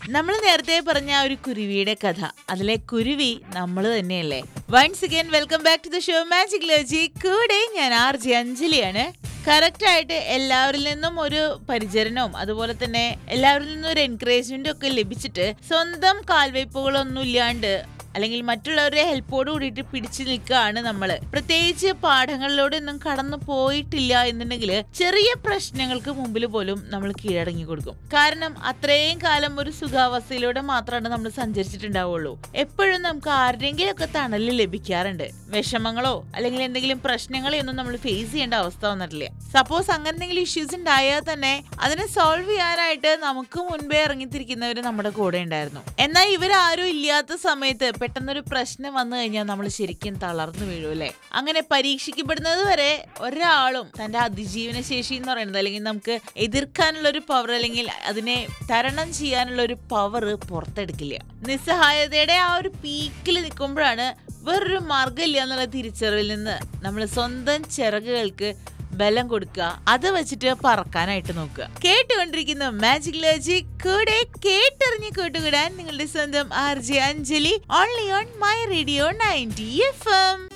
നമ്മൾ നേരത്തെ പറഞ്ഞ ആ ഒരു കുരുവിയുടെ കഥ അതിലെ കുരുവി നമ്മൾ തന്നെയല്ലേ once again welcome back to the show magic ലോജി കൂടെ ഞാൻ ആർ ജെ അഞ്ജലിയാണ് കറക്റ്റ് ആയിട്ട് എല്ലാവരിൽ നിന്നും ഒരു പരിചരണവും അതുപോലെ തന്നെ എല്ലാവരിൽ നിന്നും ഒരു എൻകറേജ്മെന്റും ഒക്കെ ലഭിച്ചിട്ട് സ്വന്തം കാൽവയ്പുകളൊന്നും ഇല്ലാണ്ട് അല്ലെങ്കിൽ മറ്റുള്ളവരുടെ ഹെൽപ്പോട് കൂടിയിട്ട് പിടിച്ചു നിൽക്കുകയാണ് നമ്മൾ പ്രത്യേകിച്ച് പാഠങ്ങളിലൂടെ ഒന്നും കടന്നു പോയിട്ടില്ല എന്നുണ്ടെങ്കിൽ ചെറിയ പ്രശ്നങ്ങൾക്ക് മുമ്പിൽ പോലും നമ്മൾ കീഴടങ്ങി കൊടുക്കും കാരണം അത്രയും കാലം ഒരു സുഖാവസ്ഥയിലൂടെ മാത്രമാണ് നമ്മൾ സഞ്ചരിച്ചിട്ടുണ്ടാവുള്ളൂ എപ്പോഴും നമുക്ക് ആരുടെയെങ്കിലും ഒക്കെ തണല് ലഭിക്കാറുണ്ട് വിഷമങ്ങളോ അല്ലെങ്കിൽ എന്തെങ്കിലും പ്രശ്നങ്ങളോ ഒന്നും നമ്മൾ ഫേസ് ചെയ്യേണ്ട അവസ്ഥ വന്നിട്ടില്ല സപ്പോസ് അങ്ങനെ എന്തെങ്കിലും ഇഷ്യൂസ് ഉണ്ടായാൽ തന്നെ അതിനെ സോൾവ് ചെയ്യാനായിട്ട് നമുക്ക് മുൻപേ ഇറങ്ങിത്തിരിക്കുന്നവർ നമ്മുടെ കൂടെ ഉണ്ടായിരുന്നു എന്നാൽ ഇവരാരും ഇല്ലാത്ത സമയത്ത് പെട്ടെന്നൊരു പ്രശ്നം വന്നു കഴിഞ്ഞാൽ നമ്മൾ ശരിക്കും തളർന്നു വീഴും അല്ലേ അങ്ങനെ പരീക്ഷിക്കപ്പെടുന്നത് വരെ ഒരാളും തന്റെ അതിജീവന ശേഷി എന്ന് പറയുന്നത് അല്ലെങ്കിൽ നമുക്ക് എതിർക്കാനുള്ള ഒരു പവർ അല്ലെങ്കിൽ അതിനെ തരണം ചെയ്യാനുള്ള ഒരു പവർ പുറത്തെടുക്കില്ല നിസ്സഹായതയുടെ ആ ഒരു പീക്കിൽ നിൽക്കുമ്പോഴാണ് വേറൊരു മാർഗ്ഗമില്ല എന്നുള്ള തിരിച്ചറിവിൽ നിന്ന് നമ്മൾ സ്വന്തം ചിറകുകൾക്ക് ബലം കൊടുക്കുക അത് വെച്ചിട്ട് പറക്കാനായിട്ട് നോക്കുക കേട്ടുകൊണ്ടിരിക്കുന്ന മാജിക് ലോജിക് കൂടെ കേട്ടറിഞ്ഞ് കൂട്ടുകൂടാൻ നിങ്ങളുടെ സ്വന്തം R J Anjali only on my radio ninety F M